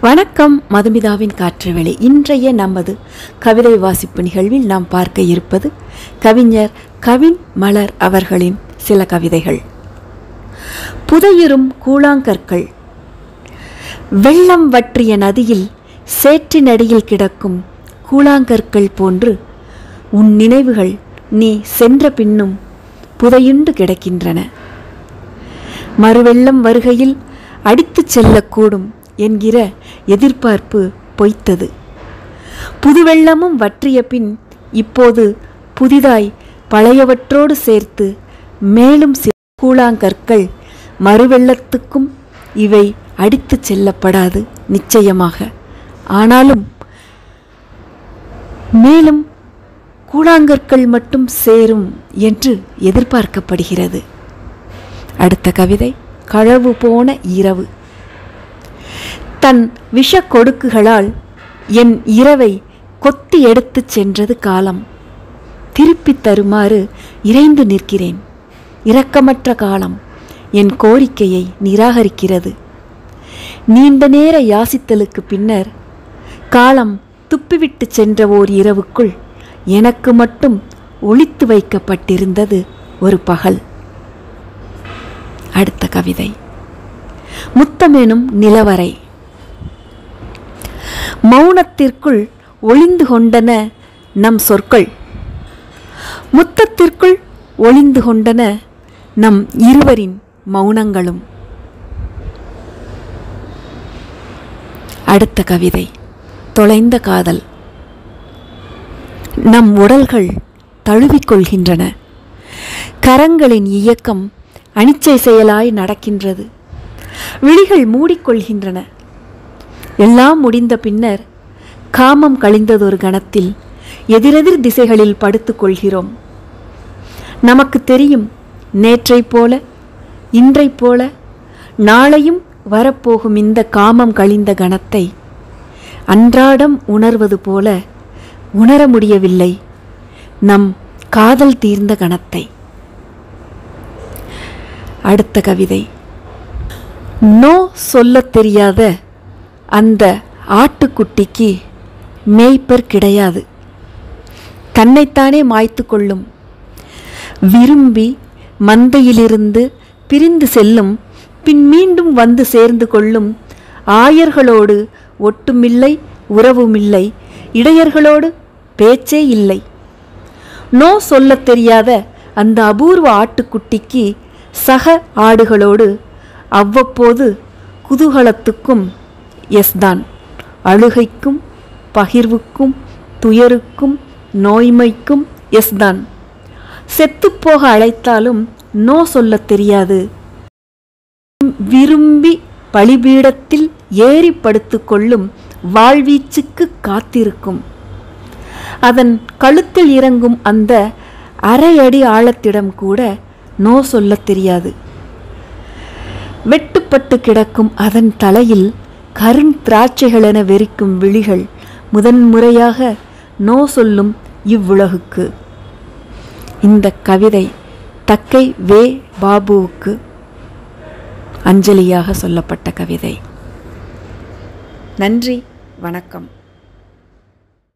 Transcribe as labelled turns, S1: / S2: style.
S1: வணக்கம் மதுமிதாவின் காற்றுவெளி இன்றைய நமது கவிதை வாசிப்பு நிகழ்வில் நாம் பார்க்க இருப்பது கவிஞர் கவின் மலர் அவர்களின் சில கவிதைகள் புதையுறும் கூழாங்கற்கள் வெள்ளம் வற்றிய நதியில் சேற்றினடியில் கிடக்கும் கூழாங்கற்கள் போன்று உன் நினைவுகள் நீ சென்ற பின்னும் புதையுண்டு கிடக்கின்றன மறுவெள்ளம் வருகையில் அடித்துச் செல்லக்கூடும் என்கிற எதிர்பார்ப்பு பொய்த்தது புதுவெள்ளமும் வற்றிய பின் இப்போது புதிதாய் பழையவற்றோடு சேர்த்து மேலும் சில கூழாங்கற்கள் மறுவெள்ளத்துக்கும் இவை அடித்துச் செல்லப்படாது நிச்சயமாக ஆனாலும் மேலும் கூழாங்கற்கள் மட்டும் சேரும் என்று எதிர்பார்க்கப்படுகிறது அடுத்த கவிதை களவு போன இரவு தன் விஷ கொடுக்குகளால் என் இரவை கொத்தி எடுத்துச் சென்றது காலம் திருப்பித் தருமாறு இறைந்து நிற்கிறேன் இரக்கமற்ற காலம் என் கோரிக்கையை நிராகரிக்கிறது நீண்ட நேர யாசித்தலுக்கு பின்னர் காலம் துப்பிவிட்டு சென்ற ஓர் இரவுக்குள் எனக்கு மட்டும் ஒளித்து வைக்கப்பட்டிருந்தது ஒரு பகல் அடுத்த கவிதை முத்தமெனும் நிலவரை மௌனத்திற்குள் ஒளிந்து கொண்டன நம் சொற்கள் முத்தத்திற்குள் ஒளிந்து கொண்டன நம் இருவரின் மௌனங்களும் அடுத்த கவிதை தொலைந்த காதல் நம் உடல்கள் தழுவிக்கொள்கின்றன கரங்களின் இயக்கம் அனிச்சை செயலாய் நடக்கின்றது விழிகள் மூடிக்கொள்கின்றன எல்லாம் முடிந்த பின்னர் காமம் கழிந்ததொரு கணத்தில் எதிரெதிர் திசைகளில் படுத்துக் கொள்கிறோம் நமக்கு தெரியும் நேற்றைப் போல இன்றைப் போல நாளையும் வரப்போகும் இந்த காமம் கழிந்த கணத்தை அன்றாடம் உணர்வது போல உணர முடியவில்லை நம் காதல் தீர்ந்த கணத்தை அடுத்த கவிதை நோ சொல்லத் தெரியாத அந்த ஆட்டுக்குட்டிக்கு மேய்ப்பர் கிடையாது தன்னைத்தானே மாய்த்து கொள்ளும் விரும்பி மந்தையிலிருந்து பிரிந்து செல்லும் பின் மீண்டும் வந்து சேர்ந்து கொள்ளும் ஆயர்களோடு ஒட்டுமில்லை உறவுமில்லை இடையர்களோடு பேச்சே இல்லை நோ சொல்லத் தெரியாத அந்த அபூர்வ ஆட்டுக்குட்டிக்கு சக ஆடுகளோடு அவ்வப்போது குதூகலத்துக்கும் எஸ் தான் அழுகைக்கும் பகிர்வுக்கும் துயருக்கும் நோய்மைக்கும் எஸ் தான் செத்துப்போக அழைத்தாலும் நோ சொல்லத் தெரியாது விரும்பி பலிபீடத்தில் ஏறி படுத்துக் கொள்ளும் வாழ்வீச்சுக்கு காத்திருக்கும் அதன் கழுத்தில் இறங்கும் அந்த அரை அடி ஆழத்திடம் கூட நோ சொல்லத் தெரியாது வெட்டுப்பட்டு கிடக்கும் அதன் தலையில் கருண் திராட்சைகளென வெறிக்கும் விழிகள் முதன்முறையாக நோ சொல்லும் இவ்வுலகுக்கு இந்த கவிதை தக்கை வே பாபுவுக்கு அஞ்சலியாக சொல்லப்பட்ட கவிதை நன்றி வணக்கம்